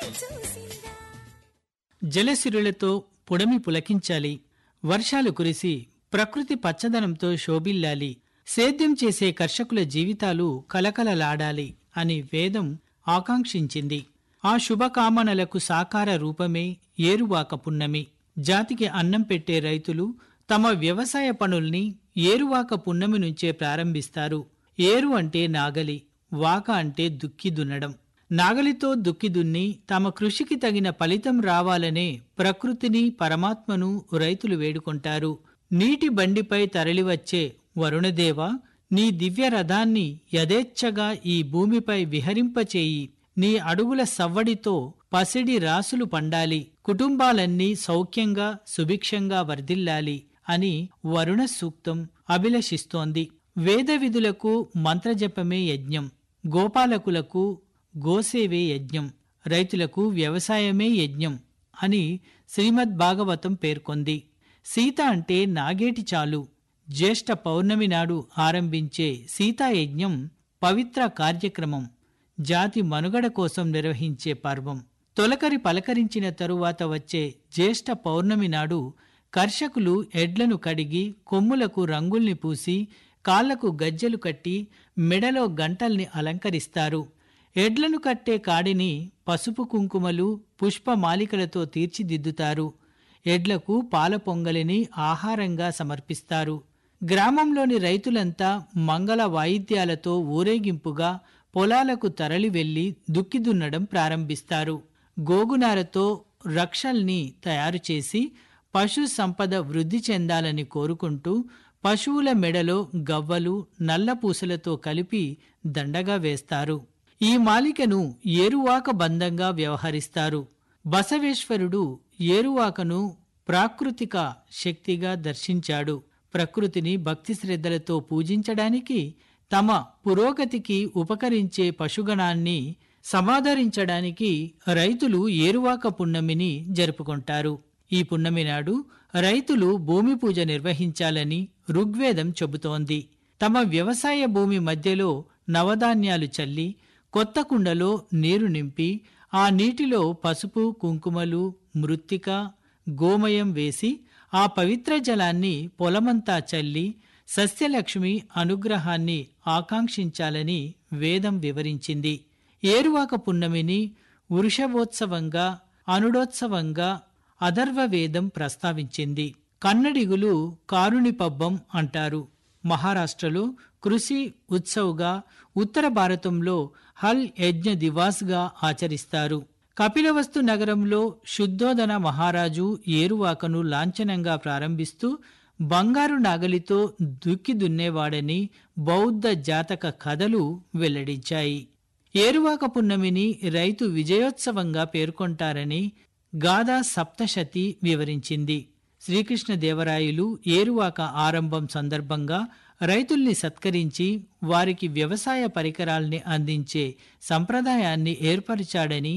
జలసిరులతో పుడమి పులకించాలి వర్షాలు కురిసి ప్రకృతి పచ్చదనంతో శోభిల్లాలి సేద్యం చేసే కర్షకుల జీవితాలు కలకలలాడాలి అని వేదం ఆకాంక్షించింది ఆ శుభకామనలకు సాకార రూపమే ఏరువాక పున్నమి జాతికి అన్నం పెట్టే రైతులు తమ వ్యవసాయ పనుల్ని ఏరువాక పున్నమి నుంచే ప్రారంభిస్తారు ఏరు అంటే నాగలి వాక అంటే దుక్కి దున్నడం నాగలితో దుక్కి దున్ని తమ కృషికి తగిన ఫలితం రావాలనే ప్రకృతిని పరమాత్మను రైతులు వేడుకుంటారు నీటి బండిపై తరలివచ్చే వరుణదేవ నీ దివ్య రథాన్ని యథేచ్ఛగా ఈ భూమిపై విహరింపచేయి నీ అడుగుల సవ్వడితో పసిడి రాసులు పండాలి కుటుంబాలన్నీ సౌఖ్యంగా సుభిక్షంగా వర్ధిల్లాలి అని వరుణ సూక్తం అభిలషిస్తోంది వేద విధులకు మంత్రజపమే యజ్ఞం గోపాలకులకు గోసేవే యజ్ఞం రైతులకు వ్యవసాయమే యజ్ఞం అని శ్రీమద్ భాగవతం పేర్కొంది సీత అంటే నాగేటి చాలు జ్యేష్ఠ పౌర్ణమి నాడు ఆరంభించే సీతాయజ్ఞం పవిత్ర కార్యక్రమం జాతి మనుగడ కోసం నిర్వహించే పర్వం తొలకరి పలకరించిన తరువాత వచ్చే జ్యేష్ఠ పౌర్ణమి నాడు కర్షకులు ఎడ్లను కడిగి కొమ్ములకు రంగుల్ని పూసి కాళ్లకు గజ్జెలు కట్టి మెడలో గంటల్ని అలంకరిస్తారు ఎడ్లను కట్టే కాడిని పసుపు కుంకుమలు పుష్పమాలికలతో తీర్చిదిద్దుతారు ఎడ్లకు పాల పొంగలిని ఆహారంగా సమర్పిస్తారు గ్రామంలోని రైతులంతా మంగళ వాయిద్యాలతో ఊరేగింపుగా పొలాలకు తరలి వెళ్లి దుక్కి దున్నడం ప్రారంభిస్తారు గోగునారతో రక్షల్ని తయారు చేసి పశు సంపద వృద్ధి చెందాలని కోరుకుంటూ పశువుల మెడలో గవ్వలు నల్లపూసలతో కలిపి దండగా వేస్తారు ఈ మాలికను ఏరువాక బంధంగా వ్యవహరిస్తారు బసవేశ్వరుడు ఏరువాకను ప్రాకృతిక శక్తిగా దర్శించాడు ప్రకృతిని భక్తి శ్రద్ధలతో పూజించడానికి తమ పురోగతికి ఉపకరించే పశుగణాన్ని సమాదరించడానికి రైతులు ఏరువాక పున్నమిని జరుపుకుంటారు ఈ పున్నమి నాడు రైతులు భూమి పూజ నిర్వహించాలని ఋగ్వేదం చెబుతోంది తమ వ్యవసాయ భూమి మధ్యలో నవధాన్యాలు చల్లి కొత్త కుండలో నీరు నింపి ఆ నీటిలో పసుపు కుంకుమలు మృత్తిక గోమయం వేసి ఆ పవిత్ర జలాన్ని పొలమంతా చల్లి సస్యలక్ష్మి అనుగ్రహాన్ని ఆకాంక్షించాలని వేదం వివరించింది ఏరువాక పున్నమిని వృషభోత్సవంగా అనుడోత్సవంగా అధర్వ వేదం ప్రస్తావించింది కన్నడిగులు కారుని పబ్బం అంటారు మహారాష్ట్రలో కృషి ఉత్సవ్గా ఉత్తర భారతంలో హల్ యజ్ఞ దివాస్గా ఆచరిస్తారు కపిలవస్తు నగరంలో శుద్ధోదన మహారాజు ఏరువాకను లాంఛనంగా ప్రారంభిస్తూ బంగారు నాగలితో దుక్కి దున్నేవాడని బౌద్ధ జాతక కథలు వెల్లడించాయి ఏరువాక పున్నమిని రైతు విజయోత్సవంగా పేర్కొంటారని గాథా సప్తశతి వివరించింది శ్రీకృష్ణదేవరాయలు ఏరువాక ఆరంభం సందర్భంగా రైతుల్ని సత్కరించి వారికి వ్యవసాయ పరికరాల్ని అందించే సంప్రదాయాన్ని ఏర్పరిచాడని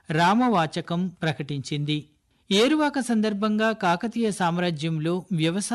రామవాచకం ప్రకటించింది ఏరువాక సందర్భంగా కాకతీయ సామ్రాజ్యంలో వ్యవసాయ